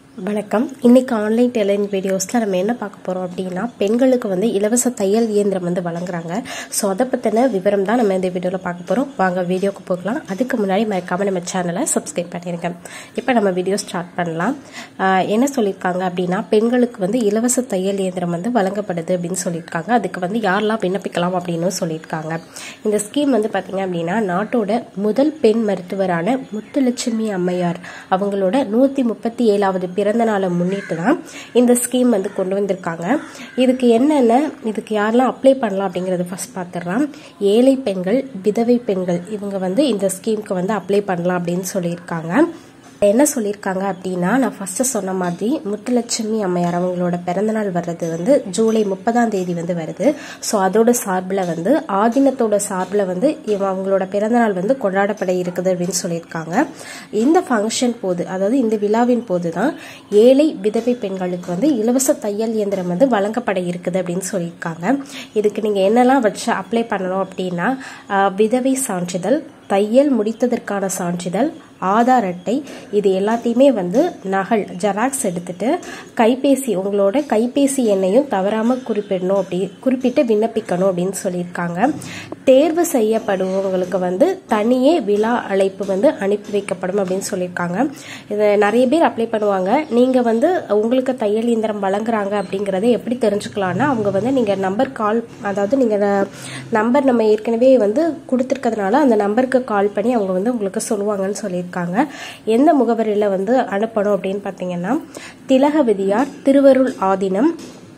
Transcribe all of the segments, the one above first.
வணக்கம் இன்னைக்கு online tailoring வீடியோஸில் நம்ம என்ன பார்க்க போகிறோம் அப்படின்னா பெண்களுக்கு வந்து இலவச தையல் இயந்திரம் வந்து வழங்குறாங்க ஸோ அதை பற்றின விவரம் தான் நம்ம இந்த வீடியோவில் பார்க்க போகிறோம் வாங்க வீடியோக்கு போகலாம் அதுக்கு முன்னாடி மறக்காம நம்ம சேனலை சப்ஸ்கிரைப் பண்ணிருங்க இப்போ நம்ம வீடியோ ஸ்டார்ட் பண்ணலாம் ஆஹ் என்ன சொல்லியிருக்காங்க அப்படின்னா பெண்களுக்கு வந்து இலவச தையல் இயந்திரம் வந்து வழங்கப்படுது அப்படின்னு சொல்லியிருக்காங்க அதுக்கு வந்து யாரெல்லாம் விண்ணப்பிக்கலாம் அப்படின்னு சொல்லியிருக்காங்க இந்த ஸ்கீம் வந்து பார்த்தீங்க அப்படின்னா நாட்டோட முதல் பெண் மருத்துவரான முத்துலட்சுமி அம்மையார் அவங்களோட நூற்றி முப்பத்தி ஏழாவது பிறந்த நாளை முன்னிட்டு தான் இந்த ஸ்கீம் வந்து கொண்டு வந்திருக்காங்க இதுக்கு என்னென்ன இதுக்கு யாரெல்லாம் அப்ளை பண்ணலாம் அப்படிங்கிறத ஃபர்ஸ்ட் பார்த்துடலாம் ஏழை பெண்கள் விதவை பெண்கள் இவங்க வந்து இந்த ஸ்கீமுக்கு வந்து அப்ளை பண்ணலாம் அப்படின்னு சொல்லியிருக்காங்க என்ன சொல்லியிருக்காங்க அப்படின்னா நான் ஃபர்ஸ்ட் சொன்ன மாதிரி முத்துலட்சுமி அம்மையார் அவங்களோட பிறந்தநாள் வர்றது வந்து ஜூலை முப்பதாம் தேதி வந்து வருது ஸோ அதோட சார்பில் வந்து ஆதீனத்தோட சார்பில் வந்து இவ அவங்களோட பிறந்தநாள் வந்து கொண்டாடப்பட இருக்குது அப்படின்னு சொல்லியிருக்காங்க இந்த ஃபங்க்ஷன் போது அதாவது இந்த விழாவின் போது தான் ஏழை விதவை பெண்களுக்கு வந்து இலவச தையல் இயந்திரம் வந்து வழங்கப்பட இருக்குது அப்படின்னு சொல்லியிருக்காங்க இதுக்கு நீங்கள் என்னெல்லாம் வச்சு அப்ளை பண்ணணும் அப்படின்னா ஆஹ், விதவை சான்றிதழ் தையல் முடித்ததற்கான சான்றிதழ் ஆதார் அட்டை இது எல்லாத்தையுமே வந்து நகல் ஜெராக்ஸ் எடுத்துட்டு கைபேசி உங்களோட கைபேசி எண்ணையும் தவறாமல் குறிப்பிடணும் அப்படி குறிப்பிட்டு விண்ணப்பிக்கணும் அப்படின்னு சொல்லியிருக்காங்க தேர்வு செய்யப்படுபவங்களுக்கு வந்து தனியே விழா அழைப்பு வந்து அனுப்பி வைக்கப்படும் அப்படின்னு சொல்லியிருக்காங்க இது நிறைய பேர் அப்ளை பண்ணுவாங்க நீங்கள் வந்து உங்களுக்கு தையல் இயந்திரம் வழங்குறாங்க அப்படிங்கிறத எப்படி தெரிஞ்சுக்கலாம்னா அவங்க வந்து நீங்கள் நம்பர் கால் அதாவது நீங்கள் நம்பர் நம்ம ஏற்கனவே வந்து கொடுத்துருக்கிறதுனால அந்த நம்பருக்கு கால் பண்ணி அவங்க வந்து உங்களுக்கு சொல்லுவாங்கன்னு சொல்லியிருக்காங்க எந்த முகவரியில் வந்து அனுப்பணும் அப்படின்னு பார்த்தீங்கன்னா திலகவதியார் திருவருள் ஆதீனம்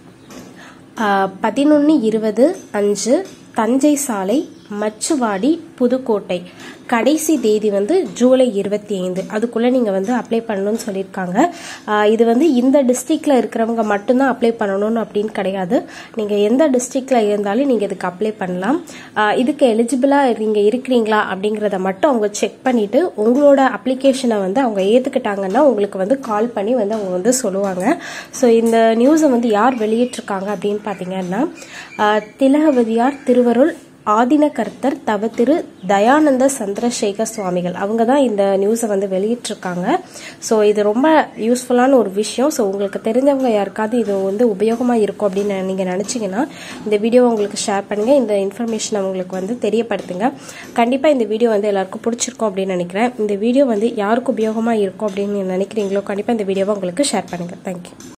பதினொன்று இருபது அஞ்சு தஞ்சை சாலை மச்சுவாடி புதுக்கோட்டை கடைசி தேதி வந்து ஜூலை இருபத்தி ஐந்து அதுக்குள்ளே நீங்கள் வந்து அப்ளை பண்ணணும்னு சொல்லியிருக்காங்க ஆஹ் இது வந்து இந்த டிஸ்ட்ரிக்டில் இருக்கிறவங்க மட்டும்தான் அப்ளை பண்ணணும்னு அப்படின்னு கிடையாது நீங்கள் எந்த டிஸ்ட்ரிக்டில் இருந்தாலும் நீங்கள் இதுக்கு அப்ளை பண்ணலாம் ஆஹ் இதுக்கு எலிஜிபிளாக நீங்கள் இருக்கிறீங்களா அப்படிங்கிறத மட்டும் அவங்க செக் பண்ணிவிட்டு உங்களோட அப்ளிகேஷனை வந்து அவங்க ஏற்றுக்கிட்டாங்கன்னா உங்களுக்கு வந்து கால் பண்ணி வந்து அவங்க வந்து சொல்லுவாங்க ஸோ இந்த நியூஸை வந்து யார் வெளியிட்டிருக்காங்க அப்படின்னு பார்த்தீங்கன்னா ஆஹ் திலகவதியார் திருவருள் ஆதின கர்த்தர் தவ திரு தயானந்த சந்திரசேகர் சுவாமிகள் அவங்க தான் இந்த நியூஸை வந்து வெளியிட்டிருக்காங்க ஸோ இது ரொம்ப யூஸ்ஃபுல்லான ஒரு விஷயம் ஸோ உங்களுக்கு தெரிஞ்சவங்க யாருக்காவது இது வந்து உபயோகமாக இருக்கும் அப்படின்னு நீங்கள் நினச்சிங்கன்னா இந்த வீடியோ உங்களுக்கு ஷேர் பண்ணுங்கள் இந்த இன்ஃபர்மேஷன் உங்களுக்கு வந்து தெரியப்படுத்துங்க கண்டிப்பாக இந்த வீடியோ வந்து எல்லாருக்கும் பிடிச்சிருக்கும் அப்படின்னு நினைக்கிறேன் இந்த வீடியோ வந்து யாருக்கு உபயோகமாக இருக்கும் அப்படின்னு நினைக்கிறீங்களோ கண்டிப்பாக இந்த வீடியோவை உங்களுக்கு ஷேர் பண்ணுங்கள் தேங்க்யூ